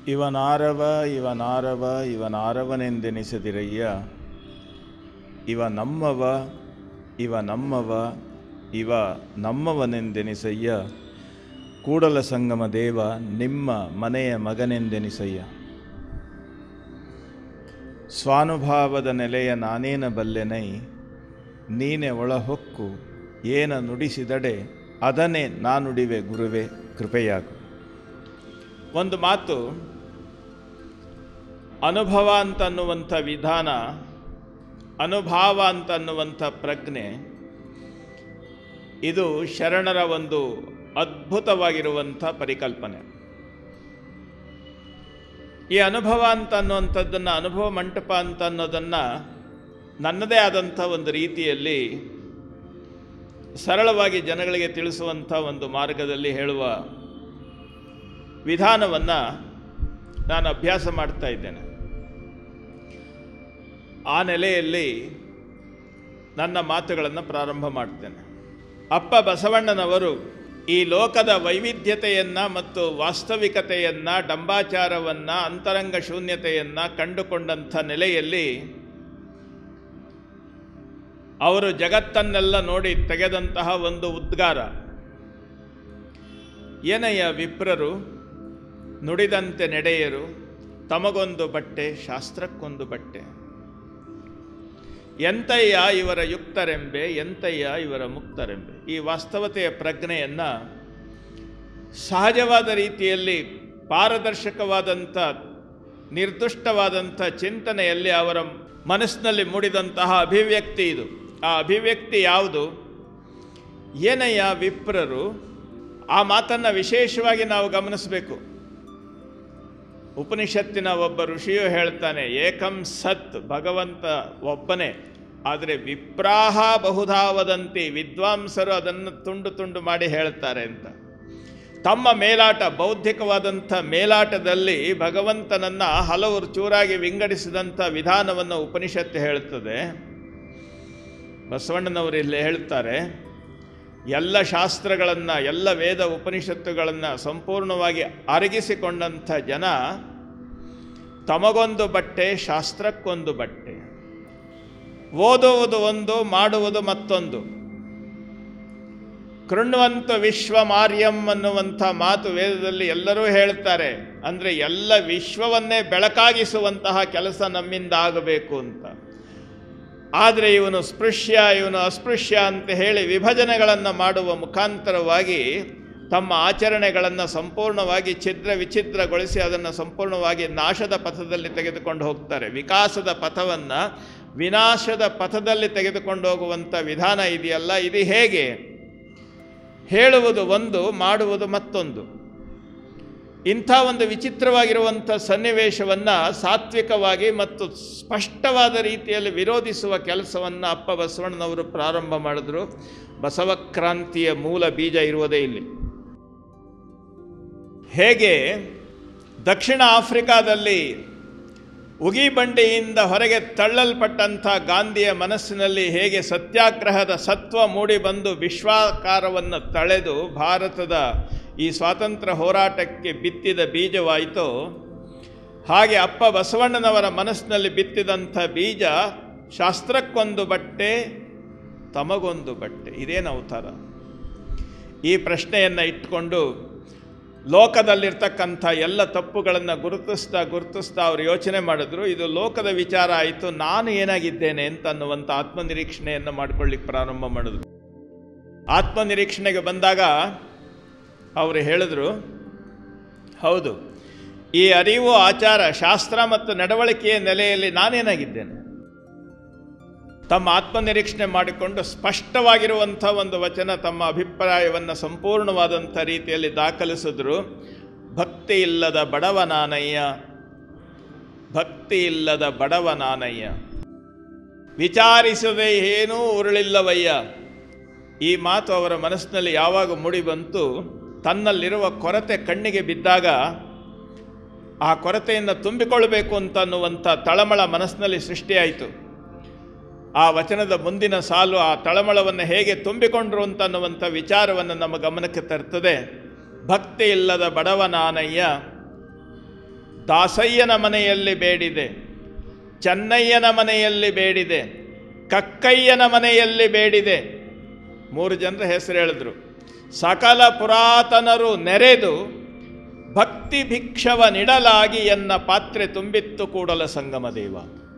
ಇವನಾರವ ಇವನಾರವ ಇವನಾರವನೆಂದೆನಿಸದಿರಯ್ಯ ಇವ ನಮ್ಮವ ಇವ ನಮ್ಮವ ಇವ ನಮ್ಮವನೆಂದೆನಿಸಯ್ಯ ಕೂಡಲ ಸಂಗಮ ದೇವ ನಿಮ್ಮ ಮನೆಯ ಮಗನೆಂದೆನಿಸಯ್ಯ ಸ್ವಾನುಭಾವದ ನೆಲೆಯ ನಾನೇನ ಬಲ್ಲೆನೈ ನೀನೆ ಒಳಹೊಕ್ಕು ಏನ ನುಡಿಸಿದಡೆ ಅದನ್ನೇ ನಾನುಡಿವೆ ಗುರುವೆ ಕೃಪೆಯಾಗು ಒಂದು ಮಾತು ಅನುಭವ ಅಂತನ್ನುವಂಥ ವಿಧಾನ ಅನುಭಾವ ಅಂತನ್ನುವಂಥ ಪ್ರಜ್ಞೆ ಇದು ಶರಣರ ಒಂದು ಅದ್ಭುತವಾಗಿರುವಂಥ ಪರಿಕಲ್ಪನೆ ಈ ಅನುಭವ ಅಂತ ಅನ್ನುವಂಥದ್ದನ್ನು ಅನುಭವ ಮಂಟಪ ಅಂತ ಅನ್ನೋದನ್ನು ನನ್ನದೇ ಆದಂಥ ಒಂದು ರೀತಿಯಲ್ಲಿ ಸರಳವಾಗಿ ಜನಗಳಿಗೆ ತಿಳಿಸುವಂಥ ಒಂದು ಮಾರ್ಗದಲ್ಲಿ ಹೇಳುವ ವಿಧಾನವನ್ನು ನಾನು ಅಭ್ಯಾಸ ಮಾಡ್ತಾ ಇದ್ದೇನೆ ಆ ನೆಲೆಯಲ್ಲಿ ನನ್ನ ಮಾತುಗಳನ್ನು ಪ್ರಾರಂಭ ಮಾಡ್ತೇನೆ ಅಪ್ಪ ಬಸವಣ್ಣನವರು ಈ ಲೋಕದ ವೈವಿಧ್ಯತೆಯನ್ನು ಮತ್ತು ವಾಸ್ತವಿಕತೆಯನ್ನು ಡಂಬಾಚಾರವನ್ನು ಅಂತರಂಗ ಶೂನ್ಯತೆಯನ್ನು ಕಂಡುಕೊಂಡಂಥ ನೆಲೆಯಲ್ಲಿ ಅವರು ಜಗತ್ತನ್ನೆಲ್ಲ ನೋಡಿ ತೆಗೆದಂತಹ ಒಂದು ಉದ್ಗಾರ ಏನಯ್ಯ ವಿಪ್ರರು ನುಡಿದಂತೆ ನಡೆಯರು ತಮಗೊಂದು ಬಟ್ಟೆ ಶಾಸ್ತ್ರಕ್ಕೊಂದು ಬಟ್ಟೆ ಎಂತಯ್ಯ ಇವರ ಯುಕ್ತರೆಂಬೆ ಎಂತಯ್ಯ ಇವರ ಮುಕ್ತರೆಂಬೆ ಈ ವಾಸ್ತವತೆಯ ಪ್ರಜ್ಞೆಯನ್ನು ಸಹಜವಾದ ರೀತಿಯಲ್ಲಿ ಪಾರದರ್ಶಕವಾದಂಥ ನಿರ್ದುಷ್ಟವಾದಂಥ ಚಿಂತನೆಯಲ್ಲಿ ಅವರ ಮನಸ್ಸಿನಲ್ಲಿ ಮೂಡಿದಂತಹ ಅಭಿವ್ಯಕ್ತಿ ಇದು ಆ ಅಭಿವ್ಯಕ್ತಿ ಯಾವುದು ಏನಯ್ಯ ವಿಪ್ರರು ಆ ಮಾತನ್ನು ವಿಶೇಷವಾಗಿ ನಾವು ಗಮನಿಸಬೇಕು ಉಪನಿಷತ್ತಿನ ಒಬ್ಬ ಋಷಿಯು ಹೇಳ್ತಾನೆ ಏಕಂ ಸತ್ ಭಗವಂತ ಒಬ್ಬನೇ ಆದರೆ ವಿಪ್ರಾಹ ಬಹುಧಾ ವದಂತಿ ವಿದ್ವಾಂಸರು ಅದನ್ನು ತುಂಡು ತುಂಡು ಮಾಡಿ ಹೇಳ್ತಾರೆ ಅಂತ ತಮ್ಮ ಮೇಲಾಟ ಬೌದ್ಧಿಕವಾದಂಥ ಮೇಲಾಟದಲ್ಲಿ ಭಗವಂತನನ್ನು ಹಲವು ಚೂರಾಗಿ ವಿಂಗಡಿಸಿದಂಥ ವಿಧಾನವನ್ನು ಉಪನಿಷತ್ತು ಹೇಳುತ್ತದೆ ಬಸವಣ್ಣನವರು ಇಲ್ಲಿ ಹೇಳ್ತಾರೆ ಎಲ್ಲ ಶಾಸ್ತ್ರಗಳನ್ನು ಎಲ್ಲ ವೇದ ಉಪನಿಷತ್ತುಗಳನ್ನು ಸಂಪೂರ್ಣವಾಗಿ ಅರಗಿಸಿಕೊಂಡಂಥ ಜನ ತಮಗೊಂದು ಬಟ್ಟೆ ಶಾಸ್ತ್ರಕ್ಕೊಂದು ಬಟ್ಟೆ ಓದುವುದು ಒಂದು ಮಾಡುವುದು ಮತ್ತೊಂದು ಕೃಣ್ವಂತ ವಿಶ್ವ ಮಾರ್ಯಂ ಅನ್ನುವಂಥ ಮಾತು ವೇದದಲ್ಲಿ ಎಲ್ಲರೂ ಹೇಳ್ತಾರೆ ಅಂದರೆ ಎಲ್ಲ ವಿಶ್ವವನ್ನೇ ಬೆಳಕಾಗಿಸುವಂತಹ ಕೆಲಸ ನಮ್ಮಿಂದ ಆಗಬೇಕು ಅಂತ ಆದರೆ ಇವನು ಸ್ಪೃಶ್ಯ ಇವನು ಅಸ್ಪೃಶ್ಯ ಅಂತ ಹೇಳಿ ವಿಭಜನೆಗಳನ್ನು ಮಾಡುವ ಮುಖಾಂತರವಾಗಿ ತಮ್ಮ ಆಚರಣೆಗಳನ್ನು ಸಂಪೂರ್ಣವಾಗಿ ಛಿದ್ರ ವಿಛಿದ್ರಗೊಳಿಸಿ ಅದನ್ನು ಸಂಪೂರ್ಣವಾಗಿ ನಾಶದ ಪಥದಲ್ಲಿ ತೆಗೆದುಕೊಂಡು ಹೋಗ್ತಾರೆ ವಿಕಾಸದ ಪಥವನ್ನು ವಿನಾಶದ ಪಥದಲ್ಲಿ ತೆಗೆದುಕೊಂಡು ಹೋಗುವಂಥ ವಿಧಾನ ಇದೆಯಲ್ಲ ಇದು ಹೇಗೆ ಹೇಳುವುದು ಒಂದು ಮಾಡುವುದು ಮತ್ತೊಂದು ಇಂಥ ಒಂದು ವಿಚಿತ್ರವಾಗಿರುವಂಥ ಸನ್ನಿವೇಶವನ್ನು ಸಾತ್ವಿಕವಾಗಿ ಮತ್ತು ಸ್ಪಷ್ಟವಾದ ರೀತಿಯಲ್ಲಿ ವಿರೋಧಿಸುವ ಕೆಲಸವನ್ನು ಅಪ್ಪ ಬಸವಣ್ಣನವರು ಪ್ರಾರಂಭ ಮಾಡಿದ್ರು ಬಸವಕ್ರಾಂತಿಯ ಮೂಲ ಬೀಜ ಇರುವುದೇ ಇಲ್ಲಿ ಹೇಗೆ ದಕ್ಷಿಣ ಆಫ್ರಿಕಾದಲ್ಲಿ ಉಗಿ ಬಂಡೆಯಿಂದ ಹೊರಗೆ ತಳ್ಳಲ್ಪಟ್ಟಂಥ ಗಾಂಧಿಯ ಮನಸ್ಸಿನಲ್ಲಿ ಹೇಗೆ ಸತ್ಯಾಗ್ರಹದ ಸತ್ವ ಮೂಡಿ ಬಂದು ವಿಶ್ವಾಕಾರವನ್ನು ತಳೆದು ಭಾರತದ ಈ ಸ್ವಾತಂತ್ರ್ಯ ಹೋರಾಟಕ್ಕೆ ಬಿತ್ತಿದ ಬೀಜವಾಯಿತೋ ಹಾಗೆ ಅಪ್ಪ ಬಸವಣ್ಣನವರ ಮನಸ್ಸಿನಲ್ಲಿ ಬಿತ್ತಿದಂಥ ಬೀಜ ಶಾಸ್ತ್ರಕ್ಕೊಂದು ಬಟ್ಟೆ ತಮಗೊಂದು ಬಟ್ಟೆ ಇದೇನು ಅವತಾರ ಈ ಪ್ರಶ್ನೆಯನ್ನು ಇಟ್ಕೊಂಡು ಲೋಕದಲ್ಲಿರ್ತಕ್ಕಂಥ ಎಲ್ಲ ತಪ್ಪುಗಳನ್ನು ಗುರುತಿಸ್ತಾ ಗುರುತಿಸ್ತಾ ಅವರು ಯೋಚನೆ ಮಾಡಿದ್ರು ಇದು ಲೋಕದ ವಿಚಾರ ಆಯಿತು ನಾನು ಏನಾಗಿದ್ದೇನೆ ಅಂತ ಅನ್ನುವಂಥ ಆತ್ಮನಿರೀಕ್ಷಣೆಯನ್ನು ಮಾಡ್ಕೊಳ್ಳಿಕ್ಕೆ ಪ್ರಾರಂಭ ಮಾಡಿದ್ರು ಆತ್ಮನಿರೀಕ್ಷಣೆಗೆ ಬಂದಾಗ ಅವರು ಹೇಳಿದ್ರು ಹೌದು ಈ ಅರಿವು ಆಚಾರ ಶಾಸ್ತ್ರ ಮತ್ತು ನಡವಳಿಕೆಯ ನೆಲೆಯಲ್ಲಿ ನಾನೇನಾಗಿದ್ದೇನೆ ತಮ್ಮ ಆತ್ಮನಿರೀಕ್ಷಣೆ ಮಾಡಿಕೊಂಡು ಸ್ಪಷ್ಟವಾಗಿರುವಂಥ ಒಂದು ವಚನ ತಮ್ಮ ಅಭಿಪ್ರಾಯವನ್ನು ಸಂಪೂರ್ಣವಾದಂಥ ರೀತಿಯಲ್ಲಿ ದಾಖಲಿಸಿದ್ರು ಭಕ್ತಿ ಇಲ್ಲದ ಬಡವ ನಾನಯ್ಯ ಭಕ್ತಿ ಇಲ್ಲದ ಬಡವ ನಾನಯ್ಯ ವಿಚಾರಿಸದೆ ಏನೂ ಉರುಳಿಲ್ಲವಯ್ಯ ಈ ಮಾತು ಅವರ ಮನಸ್ಸಿನಲ್ಲಿ ಯಾವಾಗ ಮೂಡಿ ಬಂತು ತನ್ನಲ್ಲಿರುವ ಕೊರತೆ ಕಣ್ಣಿಗೆ ಬಿದ್ದಾಗ ಆ ಕೊರತೆಯನ್ನು ತುಂಬಿಕೊಳ್ಬೇಕು ಅಂತ ಅನ್ನುವಂಥ ತಳಮಳ ಮನಸ್ಸಿನಲ್ಲಿ ಸೃಷ್ಟಿಯಾಯಿತು ಆ ವಚನದ ಮುಂದಿನ ಸಾಲು ಆ ತಳಮಳವನ್ನು ಹೇಗೆ ತುಂಬಿಕೊಂಡ್ರು ಅಂತ ಅನ್ನುವಂಥ ವಿಚಾರವನ್ನು ನಮ್ಮ ಗಮನಕ್ಕೆ ತರ್ತದೆ ಭಕ್ತಿ ಇಲ್ಲದ ಬಡವ ನಾನಯ್ಯ ದಾಸಯ್ಯನ ಮನೆಯಲ್ಲಿ ಬೇಡಿದೆ ಚೆನ್ನಯ್ಯನ ಮನೆಯಲ್ಲಿ ಬೇಡಿದೆ ಕಕ್ಕಯ್ಯನ ಮನೆಯಲ್ಲಿ ಬೇಡಿದೆ ಮೂರು ಜನರ ಹೆಸರು ಹೇಳಿದ್ರು ಸಕಲ ಪುರಾತನರು ನೆರೆದು ಭಕ್ತಿ ಭಿಕ್ಷವ ನಿಡಲಾಗಿ ಎನ್ನ ಪಾತ್ರೆ ತುಂಬಿತ್ತು ಕೂಡಲ ಸಂಗಮ ದೇವ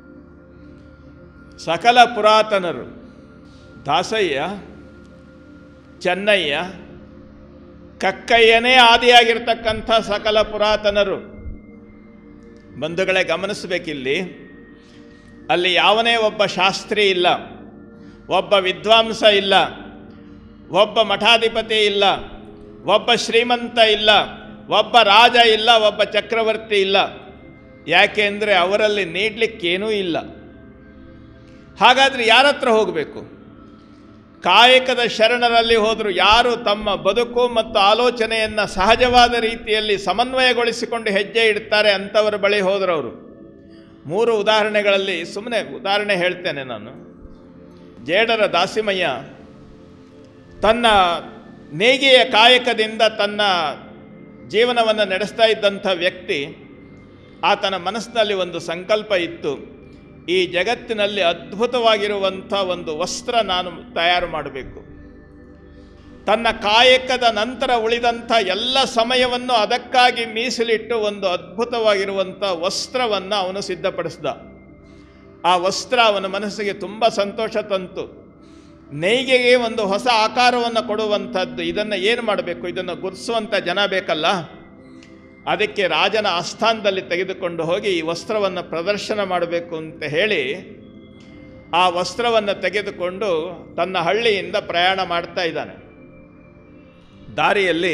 ಸಕಲ ಪುರಾತನರು ದಾಸಯ್ಯ ಚೆನ್ನಯ್ಯ ಕಕ್ಕಯ್ಯನೇ ಆದಿಯಾಗಿರ್ತಕ್ಕಂಥ ಸಕಲ ಪುರಾತನರು ಬಂಧುಗಳೇ ಗಮನಿಸಬೇಕಿಲ್ಲಿ ಅಲ್ಲಿ ಯಾವನೇ ಒಬ್ಬ ಶಾಸ್ತ್ರಿ ಇಲ್ಲ ಒಬ್ಬ ವಿದ್ವಾಂಸ ಇಲ್ಲ ಒಬ್ಬ ಮಠಾಧಿಪತಿ ಇಲ್ಲ ಒಬ್ಬ ಶ್ರೀಮಂತ ಇಲ್ಲ ಒಬ್ಬ ರಾಜ ಇಲ್ಲ ಒಬ್ಬ ಚಕ್ರವರ್ತಿ ಇಲ್ಲ ಯಾಕೆ ಅಂದರೆ ಅವರಲ್ಲಿ ನೀಡಲಿಕ್ಕೇನೂ ಇಲ್ಲ ಹಾಗಾದರೆ ಯಾರ ಹತ್ರ ಹೋಗಬೇಕು ಕಾಯಕದ ಶರಣರಲ್ಲಿ ಹೋದರು ಯಾರು ತಮ್ಮ ಬದುಕು ಮತ್ತು ಆಲೋಚನೆಯನ್ನು ಸಹಜವಾದ ರೀತಿಯಲ್ಲಿ ಸಮನ್ವಯಗೊಳಿಸಿಕೊಂಡು ಹೆಜ್ಜೆ ಇಡ್ತಾರೆ ಅಂಥವರ ಬಳಿ ಹೋದರು ಅವರು ಮೂರು ಉದಾಹರಣೆಗಳಲ್ಲಿ ಸುಮ್ಮನೆ ಉದಾಹರಣೆ ಹೇಳ್ತೇನೆ ನಾನು ಜೇಡರ ದಾಸಿಮಯ್ಯ ತನ್ನ ನೇಗಿಯ ಕಾಯಕದಿಂದ ತನ್ನ ಜೀವನವನ್ನು ನಡೆಸ್ತಾ ಇದ್ದಂಥ ವ್ಯಕ್ತಿ ಆತನ ಮನಸ್ಸಿನಲ್ಲಿ ಒಂದು ಸಂಕಲ್ಪ ಇತ್ತು ಈ ಜಗತ್ತಿನಲ್ಲಿ ಅದ್ಭುತವಾಗಿರುವಂಥ ಒಂದು ವಸ್ತ್ರ ನಾನು ತಯಾರು ಮಾಡಬೇಕು ತನ್ನ ಕಾಯಕದ ನಂತರ ಉಳಿದಂಥ ಎಲ್ಲ ಸಮಯವನ್ನು ಅದಕ್ಕಾಗಿ ಮೀಸಲಿಟ್ಟು ಒಂದು ಅದ್ಭುತವಾಗಿರುವಂಥ ವಸ್ತ್ರವನ್ನು ಅವನು ಸಿದ್ಧಪಡಿಸ್ದ ಆ ವಸ್ತ್ರ ಅವನ ಮನಸ್ಸಿಗೆ ತುಂಬ ಸಂತೋಷ ತಂತು ನೇಯ್ಗೆಗೆ ಒಂದು ಹೊಸ ಆಕಾರವನ್ನು ಕೊಡುವಂಥದ್ದು ಇದನ್ನು ಏನು ಮಾಡಬೇಕು ಇದನ್ನು ಗುರುತಿಸುವಂಥ ಜನ ಬೇಕಲ್ಲ ಅದಕ್ಕೆ ರಾಜನ ಆಸ್ಥಾನದಲ್ಲಿ ತೆಗೆದುಕೊಂಡು ಹೋಗಿ ಈ ವಸ್ತ್ರವನ್ನು ಪ್ರದರ್ಶನ ಮಾಡಬೇಕು ಅಂತ ಹೇಳಿ ಆ ವಸ್ತ್ರವನ್ನು ತೆಗೆದುಕೊಂಡು ತನ್ನ ಹಳ್ಳಿಯಿಂದ ಪ್ರಯಾಣ ಮಾಡ್ತಾ ಇದ್ದಾನೆ ದಾರಿಯಲ್ಲಿ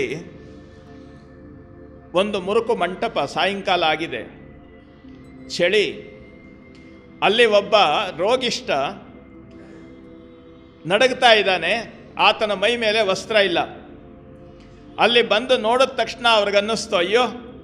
ಒಂದು ಮುರುಕು ಮಂಟಪ ಸಾಯಂಕಾಲ ಆಗಿದೆ ಚಳಿ ಅಲ್ಲಿ ಒಬ್ಬ ರೋಗಿಷ್ಠ ನಡಗ್ತಾ ಇದ್ದಾನೆ ಆತನ ಮೈ ಮೇಲೆ ವಸ್ತ್ರ ಇಲ್ಲ ಅಲ್ಲಿ ಬಂದು ನೋಡಿದ ತಕ್ಷಣ ಅವ್ರಿಗನ್ನಿಸ್ತು ಅಯ್ಯೋ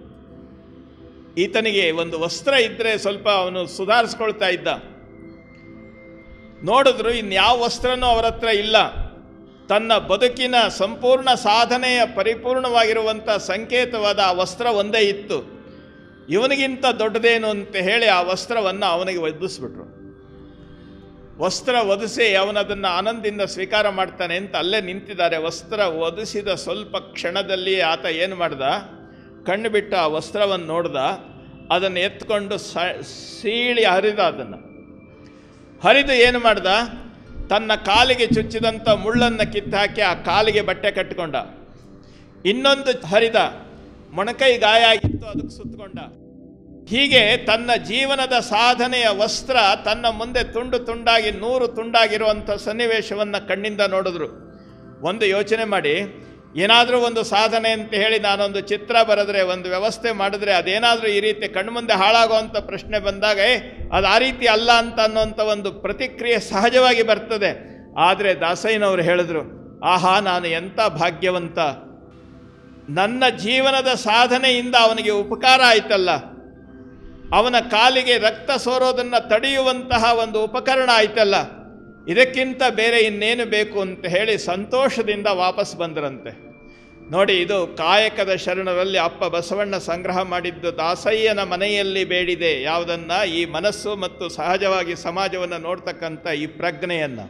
ಈತನಿಗೆ ಒಂದು ವಸ್ತ್ರ ಇದ್ದರೆ ಸ್ವಲ್ಪ ಅವನು ಸುಧಾರಿಸ್ಕೊಳ್ತಾ ಇದ್ದ ನೋಡಿದ್ರು ಇನ್ಯಾವ ವಸ್ತ್ರನೂ ಅವರ ಹತ್ರ ಇಲ್ಲ ತನ್ನ ಬದುಕಿನ ಸಂಪೂರ್ಣ ಸಾಧನೆಯ ಪರಿಪೂರ್ಣವಾಗಿರುವಂಥ ಸಂಕೇತವಾದ ಆ ವಸ್ತ್ರ ಒಂದೇ ಇತ್ತು ಇವನಿಗಿಂತ ದೊಡ್ಡದೇನು ಅಂತ ಹೇಳಿ ಆ ವಸ್ತ್ರವನ್ನು ಅವನಿಗೆ ಒದಿಸ್ಬಿಟ್ರು ವಸ್ತ್ರ ಒದಿಸಿ ಅವನದನ್ನು ಆನಂದದಿಂದ ಸ್ವೀಕಾರ ಮಾಡ್ತಾನೆ ಅಂತ ಅಲ್ಲೇ ನಿಂತಿದ್ದಾರೆ ವಸ್ತ್ರ ಒದಿಸಿದ ಸ್ವಲ್ಪ ಕ್ಷಣದಲ್ಲಿ ಆತ ಏನು ಮಾಡ್ದ ಕಣ್ಣು ಬಿಟ್ಟು ಆ ವಸ್ತ್ರವನ್ನು ನೋಡ್ದ ಅದನ್ನು ಎತ್ಕೊಂಡು ಸ ಸೀಳಿ ಹರಿದ ಅದನ್ನು ಹರಿದು ಏನು ಮಾಡ್ದ ತನ್ನ ಕಾಲಿಗೆ ಚುಚ್ಚಿದಂಥ ಮುಳ್ಳನ್ನು ಕಿತ್ತಾಕಿ ಆ ಕಾಲಿಗೆ ಬಟ್ಟೆ ಕಟ್ಟಿಕೊಂಡ ಇನ್ನೊಂದು ಹರಿದ ಮೊಣಕೈ ಗಾಯ ಆಗಿತ್ತು ಅದಕ್ಕೆ ಸುತ್ತಕೊಂಡ ಹೀಗೆ ತನ್ನ ಜೀವನದ ಸಾಧನೆಯ ವಸ್ತ್ರ ತನ್ನ ಮುಂದೆ ತುಂಡು ತುಂಡಾಗಿ ನೂರು ತುಂಡಾಗಿರುವಂಥ ಸನ್ನಿವೇಶವನ್ನು ಕಣ್ಣಿಂದ ನೋಡಿದ್ರು ಒಂದು ಯೋಚನೆ ಮಾಡಿ ಏನಾದರೂ ಒಂದು ಸಾಧನೆ ಅಂತ ಹೇಳಿ ನಾನೊಂದು ಚಿತ್ರ ಬರೆದ್ರೆ ಒಂದು ವ್ಯವಸ್ಥೆ ಮಾಡಿದ್ರೆ ಅದೇನಾದರೂ ಈ ರೀತಿ ಕಣ್ಮುಂದೆ ಹಾಳಾಗುವಂಥ ಪ್ರಶ್ನೆ ಬಂದಾಗ ಏ ಅದು ಆ ರೀತಿ ಅಲ್ಲ ಅಂತ ಅನ್ನೋಂಥ ಒಂದು ಪ್ರತಿಕ್ರಿಯೆ ಸಹಜವಾಗಿ ಬರ್ತದೆ ಆದರೆ ದಾಸಯ್ಯನವರು ಹೇಳಿದ್ರು ಆಹಾ ನಾನು ಎಂಥ ಭಾಗ್ಯವಂತ ನನ್ನ ಜೀವನದ ಸಾಧನೆಯಿಂದ ಅವನಿಗೆ ಉಪಕಾರ ಆಯ್ತಲ್ಲ ಅವನ ಕಾಲಿಗೆ ರಕ್ತ ಸೋರೋದನ್ನು ತಡೆಯುವಂತಹ ಒಂದು ಉಪಕರಣ ಆಯ್ತಲ್ಲ ಇದಕ್ಕಿಂತ ಬೇರೆ ಇನ್ನೇನು ಬೇಕು ಅಂತ ಹೇಳಿ ಸಂತೋಷದಿಂದ ವಾಪಸ್ ಬಂದರಂತೆ ನೋಡಿ ಇದು ಕಾಯಕದ ಶರಣರಲ್ಲಿ ಅಪ್ಪ ಬಸವಣ್ಣ ಸಂಗ್ರಹ ಮಾಡಿದ್ದು ದಾಸಯ್ಯನ ಮನೆಯಲ್ಲಿ ಬೇಡಿದೆ ಯಾವುದನ್ನ ಈ ಮನಸ್ಸು ಮತ್ತು ಸಹಜವಾಗಿ ಸಮಾಜವನ್ನು ನೋಡ್ತಕ್ಕಂಥ ಈ ಪ್ರಜ್ಞೆಯನ್ನು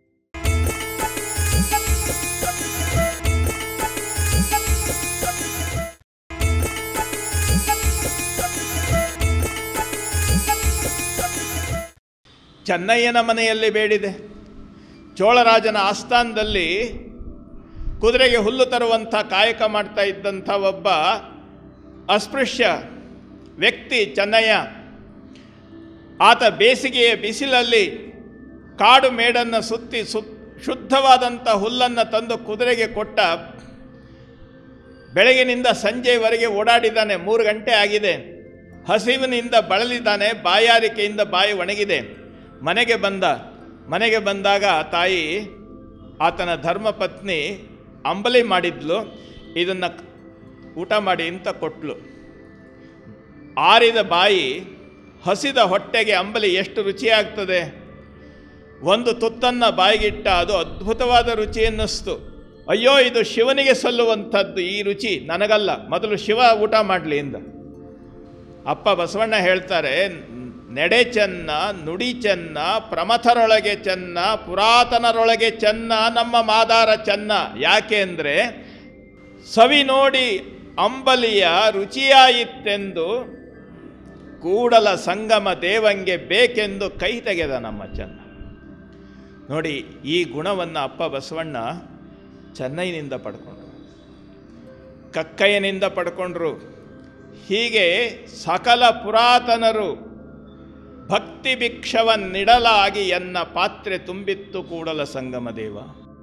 ಚೆನ್ನಯ್ಯನ ಮನೆಯಲ್ಲಿ ಬೇಡಿದೆ ಚೋಳರಾಜನ ಆಸ್ಥಾನದಲ್ಲಿ ಕುದುರೆಗೆ ಹುಲ್ಲು ತರುವಂಥ ಕಾಯಕ ಮಾಡ್ತಾ ಇದ್ದಂಥ ಒಬ್ಬ ಅಸ್ಪೃಶ್ಯ ವ್ಯಕ್ತಿ ಚೆನ್ನಯ್ಯ ಆತ ಬೇಸಿಗೆಯ ಬಿಸಿಲಲ್ಲಿ ಕಾಡು ಮೇಡನ್ನು ಸುತ್ತಿ ಸುತ್ ಶುದ್ಧವಾದಂಥ ಹುಲ್ಲನ್ನು ತಂದು ಕುದುರೆಗೆ ಕೊಟ್ಟ ಬೆಳಗಿನಿಂದ ಸಂಜೆವರೆಗೆ ಓಡಾಡಿದ್ದಾನೆ ಮೂರು ಗಂಟೆ ಆಗಿದೆ ಹಸಿವಿನಿಂದ ಬಳಲಿದ್ದಾನೆ ಬಾಯಾರಿಕೆಯಿಂದ ಬಾಯಿ ಒಣಗಿದೆ ಮನೆಗೆ ಬಂದ ಮನೆಗೆ ಬಂದಾಗ ತಾಯಿ ಆತನ ಧರ್ಮಪತ್ನಿ ಅಂಬಲಿ ಮಾಡಿದ್ಲು ಇದನ್ನು ಊಟ ಮಾಡಿ ಅಂತ ಕೊಟ್ಲು ಆರಿದ ಬಾಯಿ ಹಸಿದ ಹೊಟ್ಟೆಗೆ ಅಂಬಲಿ ಎಷ್ಟು ರುಚಿಯಾಗ್ತದೆ ಒಂದು ತುತ್ತನ್ನು ಬಾಯಿಗಿಟ್ಟ ಅದು ಅದ್ಭುತವಾದ ರುಚಿ ಅನ್ನಿಸ್ತು ಅಯ್ಯೋ ಇದು ಶಿವನಿಗೆ ಸಲ್ಲುವಂಥದ್ದು ಈ ರುಚಿ ನನಗಲ್ಲ ಮೊದಲು ಶಿವ ಊಟ ಮಾಡಲಿ ಇಂದ ಅಪ್ಪ ಬಸವಣ್ಣ ಹೇಳ್ತಾರೆ ನೆಡೆ ಚೆನ್ನ ನುಡಿ ಚೆನ್ನ ಪ್ರಮಥರೊಳಗೆ ಚೆನ್ನ ಪುರಾತನರೊಳಗೆ ಚೆನ್ನ ನಮ್ಮ ಮಾದಾರ ಚೆನ್ನ ಯಾಕೆ ಅಂದರೆ ಸವಿ ನೋಡಿ ಅಂಬಲಿಯ ರುಚಿಯಾಯಿತೆಂದು ಕೂಡಲ ಸಂಗಮ ದೇವಂಗೆ ಬೇಕೆಂದು ಕೈ ತೆಗೆದ ನಮ್ಮ ಚೆನ್ನ ನೋಡಿ ಈ ಗುಣವನ್ನು ಅಪ್ಪ ಬಸವಣ್ಣ ಚೆನ್ನೈನಿಂದ ಪಡ್ಕೊಂಡ್ರು ಕಕ್ಕಯ್ಯನಿಂದ ಪಡ್ಕೊಂಡ್ರು ಹೀಗೆ ಸಕಲ ಪುರಾತನರು ಭಕ್ತಿ ಭಿಕ್ಷವನ್ನಿಡಲಾಗಿ ಎನ್ನ ಪಾತ್ರೆ ತುಂಬಿತ್ತು ಕೂಡಲ ಸಂಗಮ ದೇವ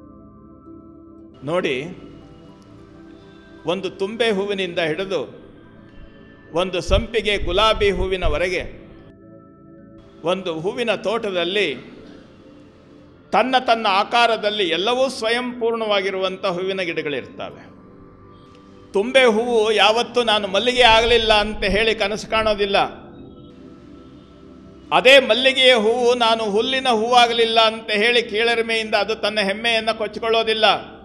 ನೋಡಿ ಒಂದು ತುಂಬೆ ಹೂವಿನಿಂದ ಹಿಡಿದು ಒಂದು ಸಂಪಿಗೆ ಗುಲಾಬಿ ಹೂವಿನವರೆಗೆ ಒಂದು ಹೂವಿನ ತೋಟದಲ್ಲಿ ತನ್ನ ತನ್ನ ಆಕಾರದಲ್ಲಿ ಎಲ್ಲವೂ ಸ್ವಯಂಪೂರ್ಣವಾಗಿರುವಂಥ ಹೂವಿನ ಗಿಡಗಳಿರ್ತವೆ ತುಂಬೆ ಹೂವು ಯಾವತ್ತೂ ನಾನು ಮಲ್ಲಿಗೆ ಆಗಲಿಲ್ಲ ಅಂತ ಹೇಳಿ ಕನಸು ಕಾಣೋದಿಲ್ಲ ಅದೇ ಮಲ್ಲಿಗೆಯ ಹೂವು ನಾನು ಹುಲ್ಲಿನ ಹೂವಾಗಲಿಲ್ಲ ಅಂತ ಹೇಳಿ ಕೀಳರಿಮೆಯಿಂದ ಅದು ತನ್ನ ಹೆಮ್ಮೆಯನ್ನು ಕೊಚ್ಚಿಕೊಳ್ಳೋದಿಲ್ಲ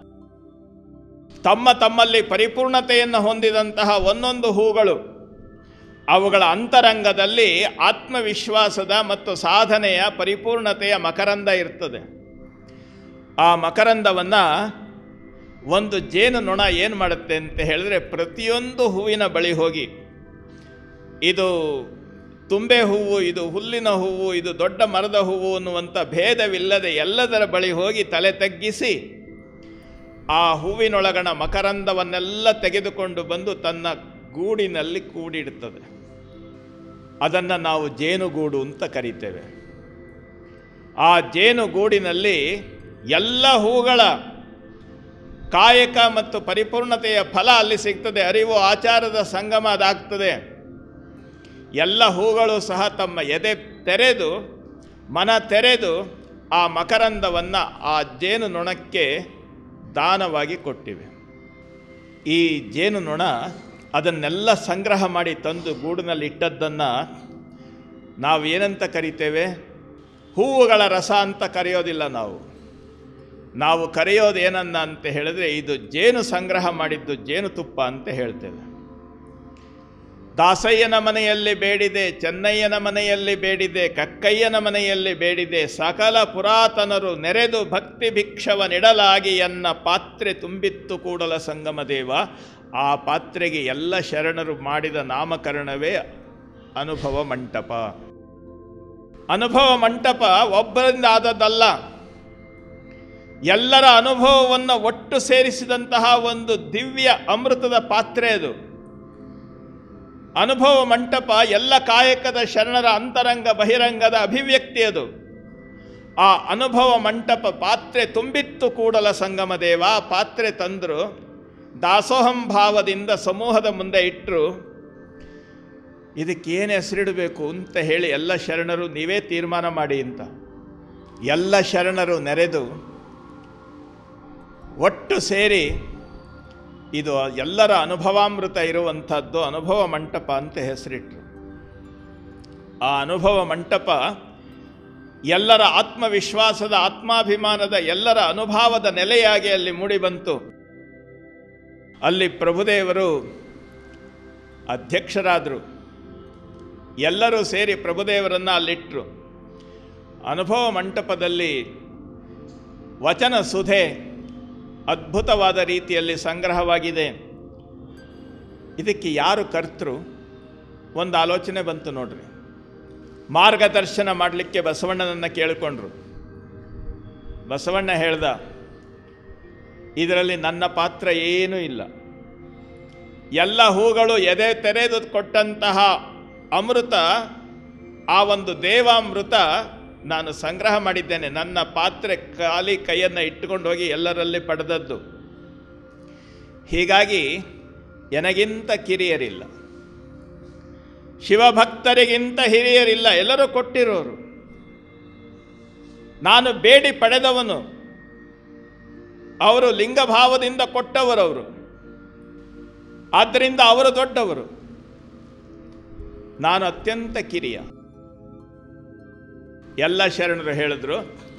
ತಮ್ಮ ತಮ್ಮಲ್ಲಿ ಪರಿಪೂರ್ಣತೆಯನ್ನು ಹೊಂದಿದಂತಹ ಒಂದೊಂದು ಹೂಗಳು ಅವುಗಳ ಅಂತರಂಗದಲ್ಲಿ ಆತ್ಮವಿಶ್ವಾಸದ ಮತ್ತು ಸಾಧನೆಯ ಪರಿಪೂರ್ಣತೆಯ ಮಕರಂದ ಇರ್ತದೆ ಆ ಮಕರಂದವನ್ನು ಒಂದು ಜೇನು ನೊಣ ಏನು ಮಾಡುತ್ತೆ ಅಂತ ಹೇಳಿದ್ರೆ ಪ್ರತಿಯೊಂದು ಹೂವಿನ ಬಳಿ ಹೋಗಿ ಇದು ತುಂಬೆ ಹೂವು ಇದು ಹುಲ್ಲಿನ ಹೂವು ಇದು ದೊಡ್ಡ ಮರದ ಹೂವು ಅನ್ನುವಂಥ ಭೇದವಿಲ್ಲದೆ ಎಲ್ಲದರ ಬಳಿ ಹೋಗಿ ತಲೆ ತಗ್ಗಿಸಿ ಆ ಹೂವಿನೊಳಗಣ ಮಕರಂದವನ್ನೆಲ್ಲ ತೆಗೆದುಕೊಂಡು ಬಂದು ತನ್ನ ಗೂಡಿನಲ್ಲಿ ಕೂಡಿಡುತ್ತದೆ ಅದನ್ನು ನಾವು ಜೇನುಗೂಡು ಅಂತ ಕರಿತೇವೆ ಆ ಜೇನುಗೂಡಿನಲ್ಲಿ ಎಲ್ಲ ಹೂಗಳ ಕಾಯಕ ಮತ್ತು ಪರಿಪೂರ್ಣತೆಯ ಫಲ ಅಲ್ಲಿ ಸಿಗ್ತದೆ ಅರಿವು ಆಚಾರದ ಸಂಗಮ ಅದಾಗ್ತದೆ ಎಲ್ಲ ಹೂಗಳು ಸಹ ತಮ್ಮ ಎದೆ ತೆರೆದು ಮನ ತೆರೆದು ಆ ಮಕರಂದವನ್ನು ಆ ಜೇನು ನೊಣಕ್ಕೆ ದಾನವಾಗಿ ಕೊಟ್ಟಿವೆ ಈ ಜೇನು ನೊಣ ಅದನ್ನೆಲ್ಲ ಸಂಗ್ರಹ ಮಾಡಿ ತಂದು ಗೂಡಿನಲ್ಲಿ ಇಟ್ಟದ್ದನ್ನು ನಾವು ಏನಂತ ಕರಿತೇವೆ ಹೂವುಗಳ ರಸ ಅಂತ ಕರೆಯೋದಿಲ್ಲ ನಾವು ನಾವು ಕರೆಯೋದು ಏನನ್ನ ಅಂತ ಹೇಳಿದ್ರೆ ಇದು ಜೇನು ಸಂಗ್ರಹ ಮಾಡಿದ್ದು ಜೇನುತುಪ್ಪ ಅಂತ ಹೇಳ್ತೇವೆ ದಾಸಯ್ಯನ ಮನೆಯಲ್ಲಿ ಬೇಡಿದೆ ಚೆನ್ನಯ್ಯನ ಮನೆಯಲ್ಲಿ ಬೇಡಿದೆ ಕಕ್ಕಯ್ಯನ ಮನೆಯಲ್ಲಿ ಬೇಡಿದೆ ಸಕಲ ಪುರಾತನರು ನೆರೆದು ಭಕ್ತಿ ಭಿಕ್ಷವನಿಡಲಾಗಿ ಎನ್ನ ಪಾತ್ರೆ ತುಂಬಿತ್ತು ಕೂಡಲ ಸಂಗಮ ದೇವ ಆ ಪಾತ್ರೆಗೆ ಎಲ್ಲ ಶರಣರು ಮಾಡಿದ ನಾಮಕರಣವೇ ಅನುಭವ ಮಂಟಪ ಅನುಭವ ಮಂಟಪ ಒಬ್ಬರಿಂದ ಆದದ್ದಲ್ಲ ಎಲ್ಲರ ಅನುಭವವನ್ನು ಒಟ್ಟು ಸೇರಿಸಿದಂತಹ ಒಂದು ದಿವ್ಯ ಅಮೃತದ ಪಾತ್ರೆ ಅದು ಅನುಭವ ಮಂಟಪ ಎಲ್ಲ ಕಾಯಕದ ಶರಣರ ಅಂತರಂಗ ಬಹಿರಂಗದ ಅಭಿವ್ಯಕ್ತಿ ಅದು ಆ ಅನುಭವ ಮಂಟಪ ಪಾತ್ರೆ ತುಂಬಿತ್ತು ಕೂಡಲ ಸಂಗಮ ದೇವ ಆ ಪಾತ್ರೆ ತಂದರು ದಾಸೋಹಂ ಭಾವದಿಂದ ಸಮೂಹದ ಮುಂದೆ ಇಟ್ಟರು ಇದಕ್ಕೆ ಏನು ಹೆಸರಿಡಬೇಕು ಅಂತ ಹೇಳಿ ಎಲ್ಲ ಶರಣರು ನೀವೇ ತೀರ್ಮಾನ ಮಾಡಿ ಅಂತ ಎಲ್ಲ ಶರಣರು ನೆರೆದು ಒಟ್ಟು ಸೇರಿ ಇದು ಎಲ್ಲರ ಅನುಭವಾಮೃತ ಇರುವಂಥದ್ದು ಅನುಭವ ಮಂಟಪ ಅಂತ ಹೆಸರಿಟ್ರು ಆ ಅನುಭವ ಮಂಟಪ ಎಲ್ಲರ ಆತ್ಮವಿಶ್ವಾಸದ ಆತ್ಮಾಭಿಮಾನದ ಎಲ್ಲರ ಅನುಭವದ ನೆಲೆಯಾಗಿ ಅಲ್ಲಿ ಮೂಡಿಬಂತು ಅಲ್ಲಿ ಪ್ರಭುದೇವರು ಅಧ್ಯಕ್ಷರಾದರು ಎಲ್ಲರೂ ಸೇರಿ ಪ್ರಭುದೇವರನ್ನು ಅಲ್ಲಿಟ್ಟರು ಅನುಭವ ಮಂಟಪದಲ್ಲಿ ವಚನ ಸುಧೆ ಅದ್ಭುತವಾದ ರೀತಿಯಲ್ಲಿ ಸಂಗ್ರಹವಾಗಿದೆ ಇದಕ್ಕೆ ಯಾರು ಕರ್ತರು ಒಂದು ಆಲೋಚನೆ ಬಂತು ನೋಡ್ರಿ ಮಾರ್ಗದರ್ಶನ ಮಾಡಲಿಕ್ಕೆ ಬಸವಣ್ಣನನ್ನು ಕೇಳಿಕೊಂಡ್ರು ಬಸವಣ್ಣ ಹೇಳ್ದ ಇದರಲ್ಲಿ ನನ್ನ ಪಾತ್ರ ಏನೂ ಇಲ್ಲ ಎಲ್ಲ ಹೂಗಳು ಎದೆ ತೆರೆದು ಕೊಟ್ಟಂತಹ ಅಮೃತ ಆ ಒಂದು ದೇವಾಮೃತ ನಾನು ಸಂಗ್ರಹ ಮಾಡಿದ್ದೇನೆ ನನ್ನ ಪಾತ್ರೆ ಖಾಲಿ ಕೈಯನ್ನು ಇಟ್ಟುಕೊಂಡು ಹೋಗಿ ಎಲ್ಲರಲ್ಲಿ ಪಡೆದದ್ದು ಹೀಗಾಗಿ ಎನಗಿಂತ ಕಿರಿಯರಿಲ್ಲ ಶಿವಭಕ್ತರಿಗಿಂತ ಹಿರಿಯರಿಲ್ಲ ಎಲ್ಲರೂ ಕೊಟ್ಟಿರೋರು ನಾನು ಬೇಡಿ ಪಡೆದವನು ಅವರು ಲಿಂಗಭಾವದಿಂದ ಕೊಟ್ಟವರವರು ಆದ್ದರಿಂದ ಅವರು ದೊಡ್ಡವರು ನಾನು ಅತ್ಯಂತ ಕಿರಿಯ ಎಲ್ಲ ಶರಣರು ಹೇಳಿದ್ರು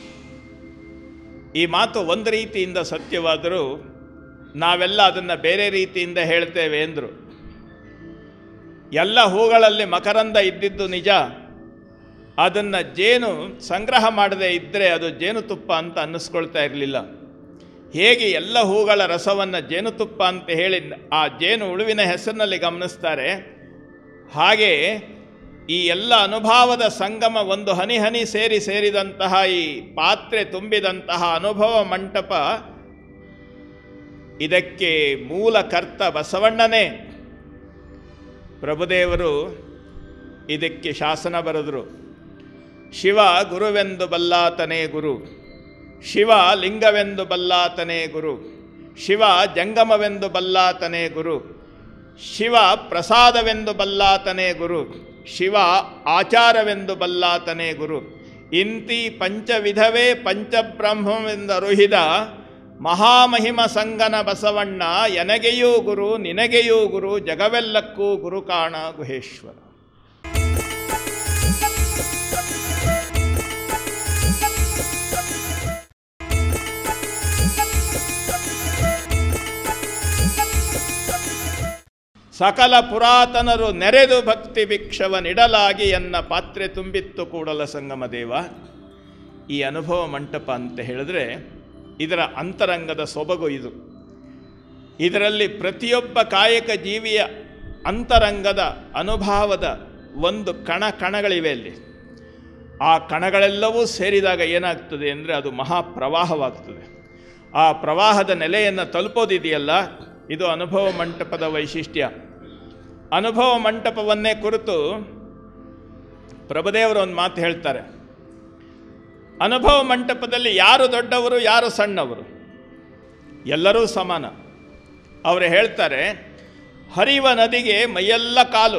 ಈ ಮಾತು ಒಂದು ರೀತಿಯಿಂದ ಸತ್ಯವಾದರೂ ನಾವೆಲ್ಲ ಅದನ್ನು ಬೇರೆ ರೀತಿಯಿಂದ ಹೇಳ್ತೇವೆ ಎಂದರು ಎಲ್ಲ ಹೂಗಳಲ್ಲಿ ಮಕರಂದ ಇದ್ದಿದ್ದು ನಿಜ ಅದನ್ನು ಜೇನು ಸಂಗ್ರಹ ಮಾಡದೇ ಇದ್ದರೆ ಅದು ಜೇನುತುಪ್ಪ ಅಂತ ಅನ್ನಿಸ್ಕೊಳ್ತಾ ಇರಲಿಲ್ಲ ಹೇಗೆ ಎಲ್ಲ ಹೂಗಳ ರಸವನ್ನು ಜೇನುತುಪ್ಪ ಅಂತ ಹೇಳಿ ಆ ಜೇನು ಉಳುವಿನ ಹೆಸರಿನಲ್ಲಿ ಗಮನಿಸ್ತಾರೆ ಹಾಗೆ ಈ ಎಲ್ಲ ಅನುಭವದ ಸಂಗಮ ಒಂದು ಹನಿ ಹನಿ ಸೇರಿ ಸೇರಿದಂತಹ ಈ ಪಾತ್ರೆ ತುಂಬಿದಂತಹ ಅನುಭವ ಮಂಟಪ ಇದಕ್ಕೆ ಮೂಲ ಕರ್ತ ಬಸವಣ್ಣನೇ ಪ್ರಭುದೇವರು ಇದಕ್ಕೆ ಶಾಸನ ಬರೆದರು ಶಿವ ಗುರುವೆಂದು ಬಲ್ಲಾತನೇ ಗುರು ಶಿವ ಲಿಂಗವೆಂದು ಬಲ್ಲಾತನೇ ಗುರು ಶಿವ ಜಂಗಮವೆಂದು ಬಲ್ಲಾತನೇ ಗುರು ಶಿವ ಪ್ರಸಾದವೆಂದು ಬಲ್ಲಾತನೇ ಗುರು ಶಿವ ಆಚಾರವೆಂದು ಬಲ್ಲಾತನೇ ಗುರು ಇಂತಿ ಪಂಚವಿಧವೇ ಪಂಚಬ್ರಹ್ಮವೆಂದರುಹಿದ ಮಹಾಮಹಿಮ ಸಂಗನ ಬಸವಣ್ಣ ಎನಗೆಯೂ ಗುರು ನಿನಗೆಯೂ ಗುರು ಜಗವೆಲ್ಲಕ್ಕೂ ಗುರು ಕಾಣ ಗುಹೇಶ್ವರ ಸಕಲ ಪುರಾತನರು ನೆರೆದು ಭಕ್ತಿ ಭಿಕ್ಷವ ನಿಡಲಾಗಿ ಎನ್ನ ಪಾತ್ರೆ ತುಂಬಿತ್ತು ಕೂಡಲ ಸಂಗಮ ದೇವ ಈ ಅನುಭವ ಮಂಟಪ ಅಂತ ಹೇಳಿದ್ರೆ ಇದರ ಅಂತರಂಗದ ಸೊಬಗು ಇದು ಇದರಲ್ಲಿ ಪ್ರತಿಯೊಬ್ಬ ಕಾಯಕ ಜೀವಿಯ ಅಂತರಂಗದ ಅನುಭವದ ಒಂದು ಕಣ ಕಣಗಳಿವೆ ಅಲ್ಲಿ ಆ ಕಣಗಳೆಲ್ಲವೂ ಸೇರಿದಾಗ ಏನಾಗ್ತದೆ ಅಂದರೆ ಅದು ಮಹಾಪ್ರವಾಹವಾಗ್ತದೆ ಆ ಪ್ರವಾಹದ ನೆಲೆಯನ್ನು ತಲುಪೋದಿದೆಯಲ್ಲ ಇದು ಅನುಭವ ಮಂಟಪದ ವೈಶಿಷ್ಟ್ಯ ಅನುಭವ ಮಂಟಪವನ್ನೇ ಕುರಿತು ಪ್ರಭುದೇವರು ಒಂದು ಮಾತು ಹೇಳ್ತಾರೆ ಅನುಭವ ಮಂಟಪದಲ್ಲಿ ಯಾರು ದೊಡ್ಡವರು ಯಾರು ಸಣ್ಣವರು ಎಲ್ಲರೂ ಸಮಾನ ಅವರು ಹೇಳ್ತಾರೆ ಹರಿವ ನದಿಗೆ ಮೈಯೆಲ್ಲ ಕಾಲು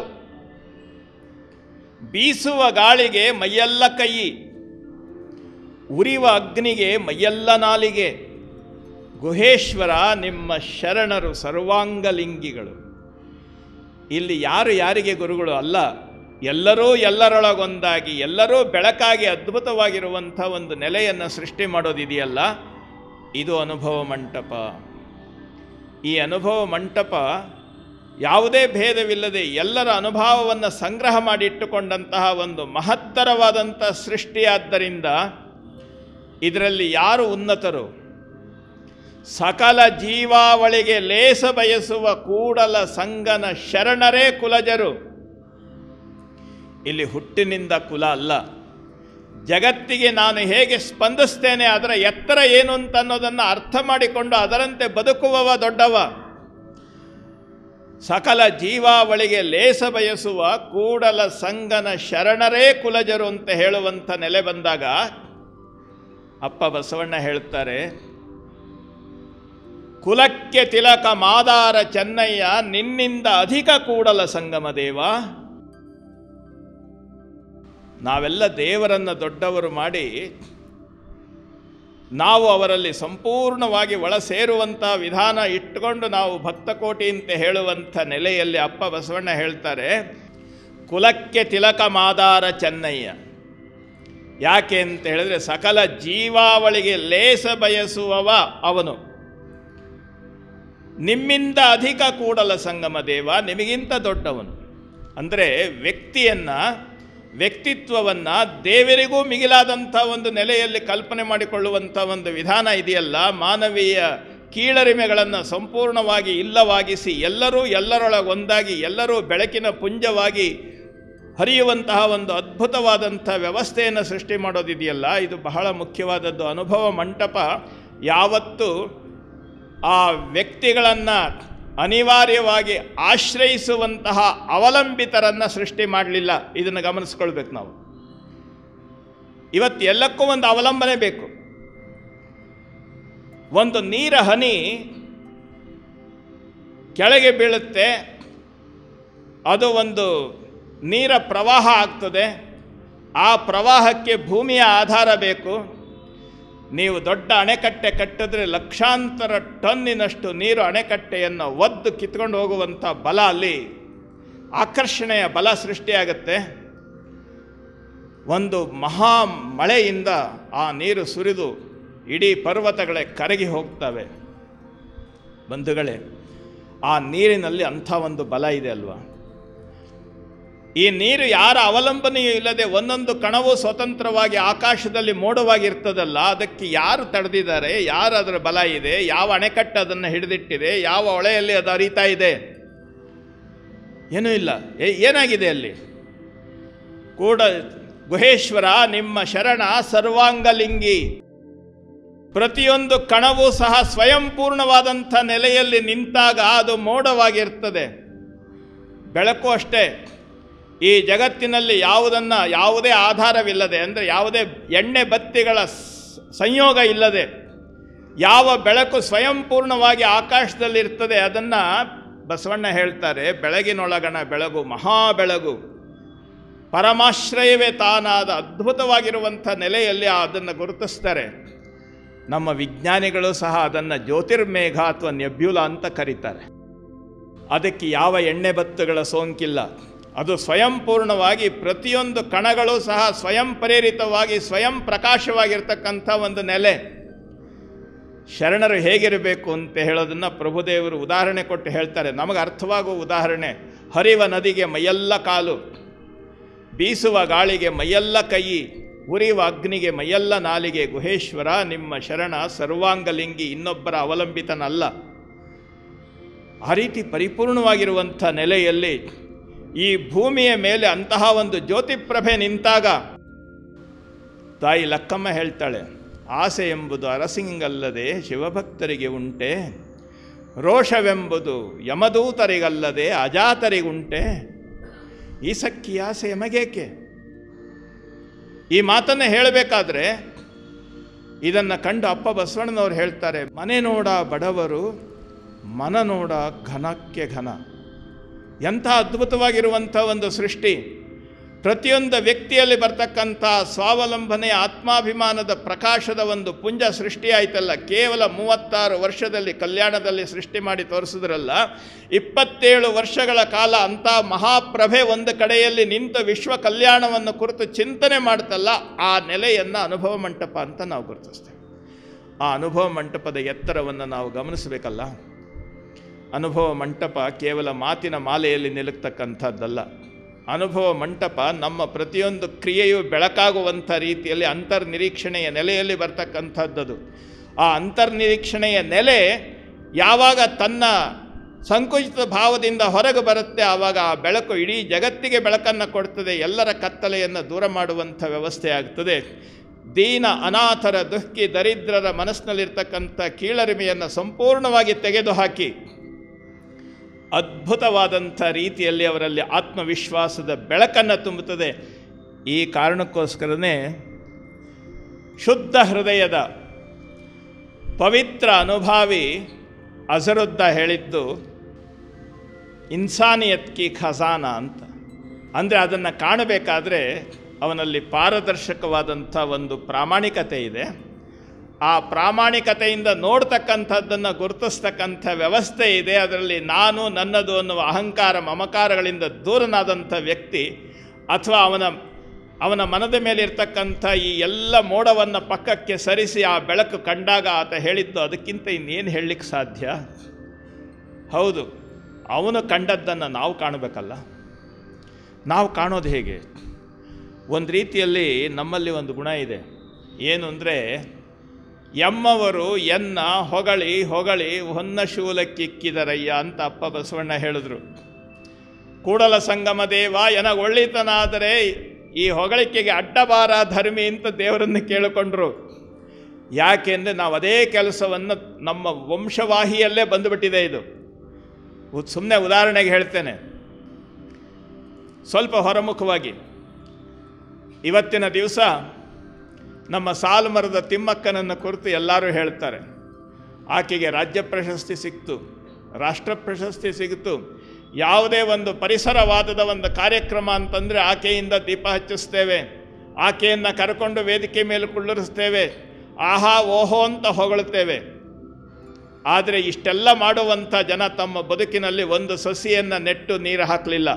ಬೀಸುವ ಗಾಳಿಗೆ ಮೈಯೆಲ್ಲ ಕೈ ಉರಿವ ಅಗ್ನಿಗೆ ಮೈಯೆಲ್ಲ ನಾಲಿಗೆ ಗುಹೇಶ್ವರ ನಿಮ್ಮ ಶರಣರು ಸರ್ವಾಂಗಲಿಂಗಿಗಳು ಇಲ್ಲಿ ಯಾರು ಯಾರಿಗೆ ಗುರುಗಳು ಅಲ್ಲ ಎಲ್ಲರೂ ಎಲ್ಲರೊಳಗೊಂದಾಗಿ ಎಲ್ಲರೂ ಬೆಳಕಾಗಿ ಅದ್ಭುತವಾಗಿರುವಂಥ ಒಂದು ನೆಲೆಯನ್ನು ಸೃಷ್ಟಿ ಮಾಡೋದಿದೆಯಲ್ಲ ಇದು ಅನುಭವ ಮಂಟಪ ಈ ಅನುಭವ ಮಂಟಪ ಯಾವುದೇ ಭೇದವಿಲ್ಲದೆ ಎಲ್ಲರ ಅನುಭವವನ್ನು ಸಂಗ್ರಹ ಮಾಡಿಟ್ಟುಕೊಂಡಂತಹ ಒಂದು ಮಹತ್ತರವಾದಂಥ ಸೃಷ್ಟಿಯಾದ್ದರಿಂದ ಇದರಲ್ಲಿ ಯಾರು ಉನ್ನತರು ಸಕಲ ಜೀವಾವಳಿಗೆ ಲೇಸ ಬಯಸುವ ಕೂಡಲ ಸಂಗನ ಶರಣರೇ ಕುಲಜರು ಇಲ್ಲಿ ಹುಟ್ಟಿನಿಂದ ಕುಲ ಅಲ್ಲ ಜಗತ್ತಿಗೆ ನಾನು ಹೇಗೆ ಸ್ಪಂದಿಸ್ತೇನೆ ಅದರ ಎತ್ತರ ಏನು ಅಂತ ಅನ್ನೋದನ್ನು ಅರ್ಥ ಮಾಡಿಕೊಂಡು ಅದರಂತೆ ಬದುಕುವವ ದೊಡ್ಡವ ಸಕಲ ಜೀವಾವಳಿಗೆ ಲೇಸ ಬಯಸುವ ಕೂಡಲ ಸಂಗನ ಶರಣರೇ ಕುಲಜರು ಅಂತ ಹೇಳುವಂಥ ನೆಲೆ ಬಂದಾಗ ಅಪ್ಪ ಬಸವಣ್ಣ ಹೇಳ್ತಾರೆ ಕುಲಕ್ಕೆ ತಿಲಕ ಮಾದಾರ ಚೆನ್ನಯ್ಯ ನಿನ್ನಿಂದ ಅಧಿಕ ಕೂಡಲ ಸಂಗಮ ದೇವ ನಾವೆಲ್ಲ ದೇವರನ್ನು ದೊಡ್ಡವರು ಮಾಡಿ ನಾವು ಅವರಲ್ಲಿ ಸಂಪೂರ್ಣವಾಗಿ ಒಳ ಸೇರುವಂಥ ವಿಧಾನ ಇಟ್ಟುಕೊಂಡು ನಾವು ಭಕ್ತಕೋಟಿ ಅಂತ ಹೇಳುವಂಥ ನೆಲೆಯಲ್ಲಿ ಅಪ್ಪ ಬಸವಣ್ಣ ಹೇಳ್ತಾರೆ ಕುಲಕ್ಕೆ ತಿಲಕ ಮಾದಾರ ಚೆನ್ನಯ್ಯ ಯಾಕೆ ಅಂತ ಹೇಳಿದ್ರೆ ಸಕಲ ಜೀವಾವಳಿಗೆ ಲೇಸ ಬಯಸುವವ ಅವನು ನಿಮ್ಮಿಂದ ಅಧಿಕ ಕೂಡಲ ಸಂಗಮ ದೇವ ನಿಮಗಿಂತ ದೊಡ್ಡವನು ಅಂದರೆ ವ್ಯಕ್ತಿಯನ್ನು ವ್ಯಕ್ತಿತ್ವವನ್ನು ದೇವರಿಗೂ ಮಿಗಿಲಾದಂಥ ಒಂದು ನೆಲೆಯಲ್ಲಿ ಕಲ್ಪನೆ ಮಾಡಿಕೊಳ್ಳುವಂಥ ಒಂದು ವಿಧಾನ ಇದೆಯಲ್ಲ ಮಾನವೀಯ ಕೀಳರಿಮೆಗಳನ್ನು ಸಂಪೂರ್ಣವಾಗಿ ಇಲ್ಲವಾಗಿಸಿ ಎಲ್ಲರೂ ಎಲ್ಲರೊಳಗೊಂದಾಗಿ ಎಲ್ಲರೂ ಬೆಳಕಿನ ಪುಂಜವಾಗಿ ಹರಿಯುವಂತಹ ಒಂದು ಅದ್ಭುತವಾದಂಥ ವ್ಯವಸ್ಥೆಯನ್ನು ಸೃಷ್ಟಿ ಮಾಡೋದಿದೆಯಲ್ಲ ಇದು ಬಹಳ ಮುಖ್ಯವಾದದ್ದು ಅನುಭವ ಮಂಟಪ ಯಾವತ್ತು ಆ ವ್ಯಕ್ತಿಗಳನ್ನು ಅನಿವಾರ್ಯವಾಗಿ ಆಶ್ರಯಿಸುವಂತಹ ಅವಲಂಬಿತರನ್ನು ಸೃಷ್ಟಿ ಮಾಡಲಿಲ್ಲ ಇದನ್ನು ಗಮನಿಸ್ಕೊಳ್ಬೇಕು ನಾವು ಇವತ್ತು ಎಲ್ಲಕ್ಕೂ ಒಂದು ಅವಲಂಬನೆ ಬೇಕು ಒಂದು ನೀರ ಹನಿ ಕೆಳಗೆ ಬೀಳುತ್ತೆ ಅದು ಒಂದು ನೀರ ಪ್ರವಾಹ ಆಗ್ತದೆ ಆ ಪ್ರವಾಹಕ್ಕೆ ಭೂಮಿಯ ಆಧಾರ ಬೇಕು ನೀವು ದೊಡ್ಡ ಅಣೆಕಟ್ಟೆ ಕಟ್ಟಿದ್ರೆ ಲಕ್ಷಾಂತರ ಟನ್ನಿನಷ್ಟು ನೀರು ಅಣೆಕಟ್ಟೆಯನ್ನು ಒದ್ದು ಕಿತ್ಕೊಂಡು ಹೋಗುವಂಥ ಬಲ ಅಲ್ಲಿ ಆಕರ್ಷಣೆಯ ಬಲ ಸೃಷ್ಟಿಯಾಗತ್ತೆ ಒಂದು ಮಹಾ ಮಳೆಯಿಂದ ಆ ನೀರು ಸುರಿದು ಇಡೀ ಪರ್ವತಗಳೇ ಕರಗಿ ಹೋಗ್ತವೆ ಬಂಧುಗಳೇ ಆ ನೀರಿನಲ್ಲಿ ಅಂಥ ಒಂದು ಬಲ ಇದೆ ಅಲ್ವಾ ಈ ನೀರು ಯಾರ ಅವಲಂಬನೆಯೂ ಇಲ್ಲದೆ ಒಂದೊಂದು ಕಣವು ಸ್ವತಂತ್ರವಾಗಿ ಆಕಾಶದಲ್ಲಿ ಮೋಡವಾಗಿರ್ತದಲ್ಲ ಅದಕ್ಕೆ ಯಾರು ತಡೆದಿದ್ದಾರೆ ಯಾರು ಅದರ ಬಲ ಇದೆ ಯಾವ ಅಣೆಕಟ್ಟು ಅದನ್ನು ಹಿಡಿದಿಟ್ಟಿದೆ ಯಾವ ಹೊಳೆಯಲ್ಲಿ ಅದು ಹರಿತಾ ಇದೆ ಏನೂ ಇಲ್ಲ ಏ- ಏನಾಗಿದೆ ಅಲ್ಲಿ ಕೂಡ ಗುಹೇಶ್ವರ ನಿಮ್ಮ ಶರಣ ಸರ್ವಾಂಗಲಿಂಗಿ ಪ್ರತಿಯೊಂದು ಕಣವೂ ಸಹ ಸ್ವಯಂಪೂರ್ಣವಾದಂಥ ನೆಲೆಯಲ್ಲಿ ನಿಂತಾಗ ಅದು ಮೋಡವಾಗಿರ್ತದೆ ಬೆಳಕು ಅಷ್ಟೇ ಈ ಜಗತ್ತಿನಲ್ಲಿ ಯಾವುದನ್ನು ಯಾವುದೇ ಆಧಾರವಿಲ್ಲದೆ ಅಂದರೆ ಯಾವುದೇ ಎಣ್ಣೆ ಬತ್ತಿಗಳ ಸ್- ಸಂಯೋಗ ಇಲ್ಲದೆ ಯಾವ ಬೆಳಕು ಸ್ವಯಂಪೂರ್ಣವಾಗಿ ಆಕಾಶದಲ್ಲಿರ್ತದೆ ಅದನ್ನು ಬಸವಣ್ಣ ಹೇಳ್ತಾರೆ ಬೆಳಗಿನೊಳಗಣ ಬೆಳಗು ಮಹಾ ಬೆಳಗು ಪರಮಾಶ್ರಯವೇ ತಾನಾದ ಅದ್ಭುತವಾಗಿರುವಂಥ ನೆಲೆಯಲ್ಲಿ ಅದನ್ನು ಗುರುತಿಸ್ತಾರೆ ನಮ್ಮ ವಿಜ್ಞಾನಿಗಳು ಸಹ ಅದನ್ನು ಜ್ಯೋತಿರ್ಮೇಘ ಅಥವಾ ನೆಬ್ಯುಲ ಅಂತ ಕರೀತಾರೆ ಅದಕ್ಕೆ ಯಾವ ಎಣ್ಣೆ ಬತ್ತುಗಳ ಸೋಂಕಿಲ್ಲ ಅದು ಸ್ವಯಂಪೂರ್ಣವಾಗಿ ಪ್ರತಿಯೊಂದು ಕಣಗಳು ಸಹ ಸ್ವಯಂ ಪ್ರೇರಿತವಾಗಿ ಸ್ವಯಂ ಪ್ರಕಾಶವಾಗಿರ್ತಕ್ಕಂಥ ಒಂದು ನೆಲೆ ಶರಣರು ಹೇಗಿರಬೇಕು ಅಂತ ಹೇಳೋದನ್ನು ಪ್ರಭುದೇವರು ಉದಾಹರಣೆ ಕೊಟ್ಟು ಹೇಳ್ತಾರೆ ನಮಗೆ ಅರ್ಥವಾಗುವ ಉದಾಹರಣೆ ಹರಿವ ನದಿಗೆ ಮೈಯೆಲ್ಲ ಕಾಲು ಬೀಸುವ ಗಾಳಿಗೆ ಮೈಯೆಲ್ಲ ಕೈ ಉರಿಯುವ ಅಗ್ನಿಗೆ ಮೈಯೆಲ್ಲ ನಾಲಿಗೆ ಗುಹೇಶ್ವರ ನಿಮ್ಮ ಶರಣ ಸರ್ವಾಂಗಲಿಂಗಿ ಇನ್ನೊಬ್ಬರ ಅವಲಂಬಿತನಲ್ಲ ಆ ರೀತಿ ಪರಿಪೂರ್ಣವಾಗಿರುವಂಥ ನೆಲೆಯಲ್ಲಿ ಈ ಭೂಮಿಯ ಮೇಲೆ ಅಂತಹ ಒಂದು ಜ್ಯೋತಿಪ್ರಭೆ ನಿಂತಾಗ ತಾಯಿ ಲಕ್ಕಮ್ಮ ಹೇಳ್ತಾಳೆ ಆಸೆ ಎಂಬುದು ಅರಸಿಂಗಲ್ಲದೆ ಶಿವಭಕ್ತರಿಗೆ ಉಂಟೆ ರೋಷವೆಂಬುದು ಯಮದೂತರಿಗಲ್ಲದೆ ಅಜಾತರಿಗುಂಟೆ ಈ ಸಕ್ಕಿ ಆಸೆ ಎಮಗೇಕೆ ಈ ಮಾತನ್ನು ಹೇಳಬೇಕಾದ್ರೆ ಇದನ್ನು ಕಂಡು ಅಪ್ಪ ಬಸವಣ್ಣನವರು ಹೇಳ್ತಾರೆ ಮನೆ ನೋಡ ಬಡವರು ಮನ ನೋಡ ಘನಕ್ಕೆ ಘನ ಎಂಥ ಅದ್ಭುತವಾಗಿರುವಂಥ ಒಂದು ಸೃಷ್ಟಿ ಪ್ರತಿಯೊಂದು ವ್ಯಕ್ತಿಯಲ್ಲಿ ಬರ್ತಕ್ಕಂಥ ಸ್ವಾವಲಂಬನೆ ಆತ್ಮಾಭಿಮಾನದ ಪ್ರಕಾಶದ ಒಂದು ಪುಂಜ ಸೃಷ್ಟಿಯಾಯ್ತಲ್ಲ ಕೇವಲ ಮೂವತ್ತಾರು ವರ್ಷದಲ್ಲಿ ಕಲ್ಯಾಣದಲ್ಲಿ ಸೃಷ್ಟಿ ಮಾಡಿ ತೋರಿಸಿದ್ರಲ್ಲ ಇಪ್ಪತ್ತೇಳು ವರ್ಷಗಳ ಕಾಲ ಅಂಥ ಮಹಾಪ್ರಭೆ ಒಂದು ಕಡೆಯಲ್ಲಿ ನಿಂತು ವಿಶ್ವ ಕಲ್ಯಾಣವನ್ನು ಕುರಿತು ಚಿಂತನೆ ಮಾಡ್ತಲ್ಲ ಆ ನೆಲೆಯನ್ನು ಅನುಭವ ಮಂಟಪ ಅಂತ ನಾವು ಗುರುತಿಸ್ತೇವೆ ಆ ಅನುಭವ ಮಂಟಪದ ಎತ್ತರವನ್ನು ನಾವು ಗಮನಿಸಬೇಕಲ್ಲ ಅನುಭವ ಮಂಟಪ ಕೇವಲ ಮಾತಿನ ಮಾಲೆಯಲ್ಲಿ ನಿಲುಕ್ತಕ್ಕಂಥದ್ದಲ್ಲ ಅನುಭವ ಮಂಟಪ ನಮ್ಮ ಪ್ರತಿಯೊಂದು ಕ್ರಿಯೆಯು ಬೆಳಕಾಗುವಂಥ ರೀತಿಯಲ್ಲಿ ಅಂತರ್ನಿರೀಕ್ಷಣೆಯ ನೆಲೆಯಲ್ಲಿ ಬರ್ತಕ್ಕಂಥದ್ದದು ಆ ಅಂತರ್ನಿರೀಕ್ಷಣೆಯ ನೆಲೆ ಯಾವಾಗ ತನ್ನ ಸಂಕುಚಿತ ಭಾವದಿಂದ ಹೊರಗೆ ಬರುತ್ತೆ ಆವಾಗ ಆ ಬೆಳಕು ಇಡೀ ಜಗತ್ತಿಗೆ ಬೆಳಕನ್ನು ಕೊಡ್ತದೆ ಎಲ್ಲರ ಕತ್ತಲೆಯನ್ನು ದೂರ ಮಾಡುವಂಥ ವ್ಯವಸ್ಥೆ ಆಗ್ತದೆ ದೀನ ಅನಾಥರ ದುಃಖಿ ದರಿದ್ರರ ಮನಸ್ಸಿನಲ್ಲಿರ್ತಕ್ಕಂಥ ಕೀಳರಿಮೆಯನ್ನು ಸಂಪೂರ್ಣವಾಗಿ ತೆಗೆದುಹಾಕಿ ಅದ್ಭುತವಾದಂಥ ರೀತಿಯಲ್ಲಿ ಅವರಲ್ಲಿ ಆತ್ಮವಿಶ್ವಾಸದ ಬೆಳಕನ್ನು ತುಂಬುತ್ತದೆ ಈ ಕಾರಣಕ್ಕೋಸ್ಕರನೇ ಶುದ್ಧ ಹೃದಯದ ಪವಿತ್ರ ಅನುಭಾವಿ ಅಜರುದ್ದ ಹೇಳಿದ್ದು ಇನ್ಸಾನಿಯತ್ ಕಿ ಖಜಾನ ಅಂತ ಅಂದರೆ ಅದನ್ನು ಕಾಣಬೇಕಾದ್ರೆ ಅವನಲ್ಲಿ ಪಾರದರ್ಶಕವಾದಂಥ ಒಂದು ಪ್ರಾಮಾಣಿಕತೆ ಇದೆ ಆ ಪ್ರಾಮಾಣಿಕತೆಯಿಂದ ನೋಡ್ತಕ್ಕಂಥದ್ದನ್ನು ಗುರುತಿಸ್ತಕ್ಕಂಥ ವ್ಯವಸ್ಥೆ ಇದೆ ಅದರಲ್ಲಿ ನಾನು ನನ್ನದು ಅನ್ನುವ ಅಹಂಕಾರ ಮಮಕಾರಗಳಿಂದ ದೂರನಾದಂಥ ವ್ಯಕ್ತಿ ಅಥವಾ ಅವನ ಅವನ ಮನದ ಮೇಲೆ ಇರ್ತಕ್ಕಂಥ ಈ ಎಲ್ಲ ಮೋಡವನ್ನು ಪಕ್ಕಕ್ಕೆ ಸರಿಸಿ ಆ ಬೆಳಕು ಕಂಡಾಗ ಆತ ಹೇಳಿದ್ದು ಅದಕ್ಕಿಂತ ಇನ್ನೇನು ಹೇಳಲಿಕ್ಕೆ ಸಾಧ್ಯ ಹೌದು ಅವನು ಕಂಡದ್ದನ್ನು ನಾವು ಕಾಣಬೇಕಲ್ಲ ನಾವು ಕಾಣೋದು ಹೇಗೆ ಒಂದು ರೀತಿಯಲ್ಲಿ ನಮ್ಮಲ್ಲಿ ಒಂದು ಗುಣ ಇದೆ ಏನು ಅಂದರೆ ಎಮ್ಮವರು ಎನ್ನ ಹೊಗಳಿ ಹೊಗಳಿ ಹೊನ್ನ ಶೂಲಕ್ಕಿಕ್ಕಿದರಯ್ಯ ಅಂತ ಅಪ್ಪ ಬಸವಣ್ಣ ಹೇಳಿದ್ರು ಕೂಡಲ ಸಂಗಮ ದೇವ ಎನಗೊಳ್ಳಿತನಾದರೆ ಈ ಹೊಗಳಿಕೆಗೆ ಅಡ್ಡಬಾರ ಧರ್ಮಿ ಅಂತ ದೇವರನ್ನು ಕೇಳಿಕೊಂಡ್ರು ಯಾಕೆಂದರೆ ನಾವು ಅದೇ ಕೆಲಸವನ್ನು ನಮ್ಮ ವಂಶವಾಹಿಯಲ್ಲೇ ಬಂದುಬಿಟ್ಟಿದೆ ಇದು ಸುಮ್ಮನೆ ಉದಾಹರಣೆಗೆ ಹೇಳ್ತೇನೆ ಸ್ವಲ್ಪ ಹೊರಮುಖವಾಗಿ ಇವತ್ತಿನ ದಿವಸ ನಮ್ಮ ಸಾಲು ಮರದ ತಿಮ್ಮಕ್ಕನನ್ನು ಕುರಿತು ಎಲ್ಲರೂ ಹೇಳ್ತಾರೆ ಆಕೆಗೆ ರಾಜ್ಯ ಪ್ರಶಸ್ತಿ ಸಿಕ್ತು ರಾಷ್ಟ್ರ ಪ್ರಶಸ್ತಿ ಸಿಕ್ತು ಯಾವುದೇ ಒಂದು ಪರಿಸರವಾದದ ಒಂದು ಕಾರ್ಯಕ್ರಮ ಅಂತಂದರೆ ಆಕೆಯಿಂದ ದೀಪ ಹಚ್ಚಿಸ್ತೇವೆ ಆಕೆಯನ್ನು ಕರ್ಕೊಂಡು ವೇದಿಕೆ ಮೇಲೆ ಕುಳ್ಳರಿಸ್ತೇವೆ ಆಹಾ ಓಹೋ ಅಂತ ಹೊಗಳುತ್ತೇವೆ ಆದರೆ ಇಷ್ಟೆಲ್ಲ ಮಾಡುವಂಥ ಜನ ತಮ್ಮ ಬದುಕಿನಲ್ಲಿ ಒಂದು ಸಸಿಯನ್ನು ನೆಟ್ಟು ನೀರು ಹಾಕಲಿಲ್ಲ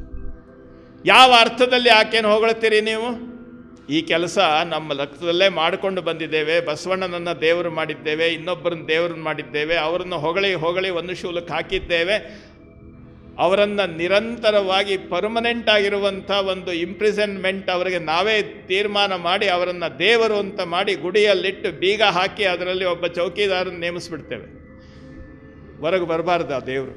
ಯಾವ ಅರ್ಥದಲ್ಲಿ ಆಕೆಯನ್ನು ಹೊಗಳ್ತೀರಿ ನೀವು ಈ ಕೆಲಸ ನಮ್ಮ ರಕ್ತದಲ್ಲೇ ಮಾಡಿಕೊಂಡು ಬಂದಿದ್ದೇವೆ ಬಸವಣ್ಣನನ್ನು ದೇವರು ಮಾಡಿದ್ದೇವೆ ಇನ್ನೊಬ್ಬರನ್ನ ದೇವ್ರನ್ನ ಮಾಡಿದ್ದೇವೆ ಅವರನ್ನು ಹೊಗಳಿ ಹೊಗಳಿ ಒಂದು ಶೂಲಕ್ಕೆ ಹಾಕಿದ್ದೇವೆ ಅವರನ್ನು ನಿರಂತರವಾಗಿ ಪರ್ಮನೆಂಟ್ ಆಗಿರುವಂಥ ಒಂದು ಇಂಪ್ರಿಸನ್ಮೆಂಟ್ ಅವರಿಗೆ ನಾವೇ ತೀರ್ಮಾನ ಮಾಡಿ ಅವರನ್ನು ದೇವರು ಅಂತ ಮಾಡಿ ಗುಡಿಯಲ್ಲಿಟ್ಟು ಬೀಗ ಹಾಕಿ ಅದರಲ್ಲಿ ಒಬ್ಬ ಚೌಕಿದಾರನ ನೇಮಿಸ್ಬಿಡ್ತೇವೆ ಹೊರಗೆ ಬರಬಾರ್ದು ಆ ದೇವರು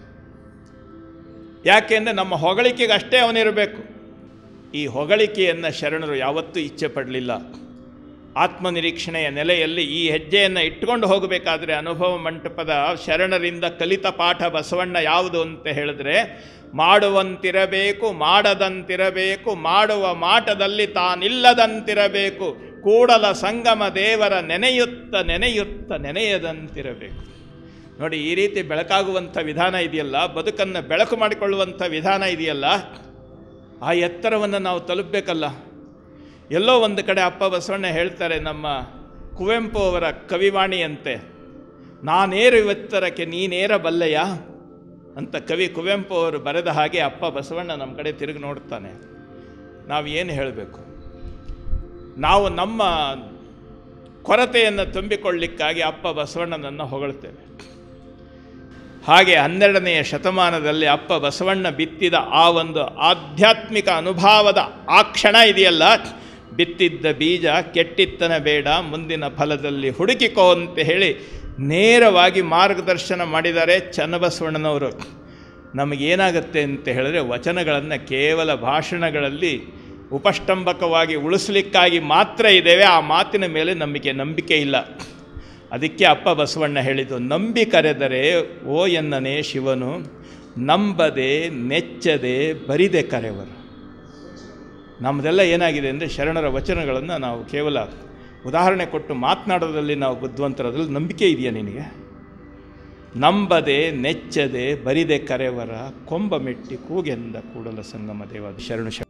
ಯಾಕೆಂದರೆ ನಮ್ಮ ಹೊಗಳಿಕೆಗೆ ಅಷ್ಟೇ ಅವನಿರಬೇಕು ಈ ಹೊಗಳಿಕೆಯನ್ನು ಶರಣರು ಯಾವತ್ತೂ ಇಚ್ಛೆ ಪಡಲಿಲ್ಲ ಆತ್ಮನಿರೀಕ್ಷಣೆಯ ನೆಲೆಯಲ್ಲಿ ಈ ಹೆಜ್ಜೆಯನ್ನು ಇಟ್ಕೊಂಡು ಹೋಗಬೇಕಾದ್ರೆ ಅನುಭವ ಮಂಟಪದ ಶರಣರಿಂದ ಕಲಿತ ಪಾಠ ಬಸವಣ್ಣ ಯಾವುದು ಅಂತ ಹೇಳಿದ್ರೆ ಮಾಡುವಂತಿರಬೇಕು ಮಾಡದಂತಿರಬೇಕು ಮಾಡುವ ಮಾಟದಲ್ಲಿ ತಾನಿಲ್ಲದಂತಿರಬೇಕು ಕೂಡಲ ಸಂಗಮ ದೇವರ ನೆನೆಯುತ್ತ ನೆನೆಯುತ್ತ ನೆನೆಯದಂತಿರಬೇಕು ನೋಡಿ ಈ ರೀತಿ ಬೆಳಕಾಗುವಂಥ ವಿಧಾನ ಇದೆಯಲ್ಲ ಬದುಕನ್ನು ಬೆಳಕು ಮಾಡಿಕೊಳ್ಳುವಂಥ ವಿಧಾನ ಇದೆಯಲ್ಲ ಆ ಎತ್ತರವನ್ನು ನಾವು ತಲುಪಬೇಕಲ್ಲ ಎಲ್ಲೋ ಒಂದು ಕಡೆ ಅಪ್ಪ ಬಸವಣ್ಣ ಹೇಳ್ತಾರೆ ನಮ್ಮ ಕುವೆಂಪು ಅವರ ಕವಿವಾಣಿಯಂತೆ ನಾನೇರು ಎತ್ತರಕ್ಕೆ ನೀನೇರ ಬಲ್ಲೆಯ ಅಂತ ಕವಿ ಕುವೆಂಪು ಅವರು ಬರೆದ ಹಾಗೆ ಅಪ್ಪ ಬಸವಣ್ಣ ನಮ್ಮ ಕಡೆ ತಿರುಗಿ ನೋಡ್ತಾನೆ ನಾವು ಏನು ಹೇಳಬೇಕು ನಾವು ನಮ್ಮ ಕೊರತೆಯನ್ನು ತುಂಬಿಕೊಳ್ಳಿಕ್ಕಾಗಿ ಅಪ್ಪ ಬಸವಣ್ಣನನ್ನು ಹೊಗಳ್ತೇವೆ ಹಾಗೆ ಹನ್ನೆರಡನೆಯ ಶತಮಾನದಲ್ಲಿ ಅಪ್ಪ ಬಸವಣ್ಣ ಬಿತ್ತಿದ ಆ ಒಂದು ಆಧ್ಯಾತ್ಮಿಕ ಅನುಭವದ ಆ ಕ್ಷಣ ಇದೆಯಲ್ಲ ಬಿತ್ತಿದ್ದ ಬೀಜ ಕೆಟ್ಟಿತ್ತನ ಬೇಡ ಮುಂದಿನ ಫಲದಲ್ಲಿ ಹುಡುಕಿಕೋ ಅಂತ ಹೇಳಿ ನೇರವಾಗಿ ಮಾರ್ಗದರ್ಶನ ಮಾಡಿದ್ದಾರೆ ಚನ್ನಬಸವಣ್ಣನವರು ನಮಗೇನಾಗುತ್ತೆ ಅಂತ ಹೇಳಿದ್ರೆ ವಚನಗಳನ್ನು ಕೇವಲ ಭಾಷಣಗಳಲ್ಲಿ ಉಪಷ್ಟಂಬಕವಾಗಿ ಉಳಿಸ್ಲಿಕ್ಕಾಗಿ ಮಾತ್ರ ಇದ್ದೇವೆ ಆ ಮಾತಿನ ಮೇಲೆ ನಂಬಿಕೆ ನಂಬಿಕೆ ಇಲ್ಲ ಅದಕ್ಕೆ ಅಪ್ಪ ಬಸವಣ್ಣ ಹೇಳಿದ್ದು ನಂಬಿ ಕರೆದರೆ ಓ ಎನ್ನನೇ ಶಿವನು ನಂಬದೆ ನೆಚ್ಚದೆ ಬರಿದೆ ಕರೆವರು ನಮ್ಮದೆಲ್ಲ ಏನಾಗಿದೆ ಅಂದರೆ ಶರಣರ ವಚನಗಳನ್ನು ನಾವು ಕೇವಲ ಉದಾಹರಣೆ ಕೊಟ್ಟು ಮಾತನಾಡೋದ್ರಲ್ಲಿ ನಾವು ಬುದ್ಧಿವಂತರದ್ರಲ್ಲಿ ನಂಬಿಕೆ ಇದೆಯಾ ನಿನಗೆ ನಂಬದೆ ನೆಚ್ಚದೆ ಬರಿದೆ ಕರೆವರ ಕೊಂಬ ಮೆಟ್ಟಿ ಕೂಗೆಂದ ಕೂಡಲ ಸಂಗಮ ದೇವ ಶರಣು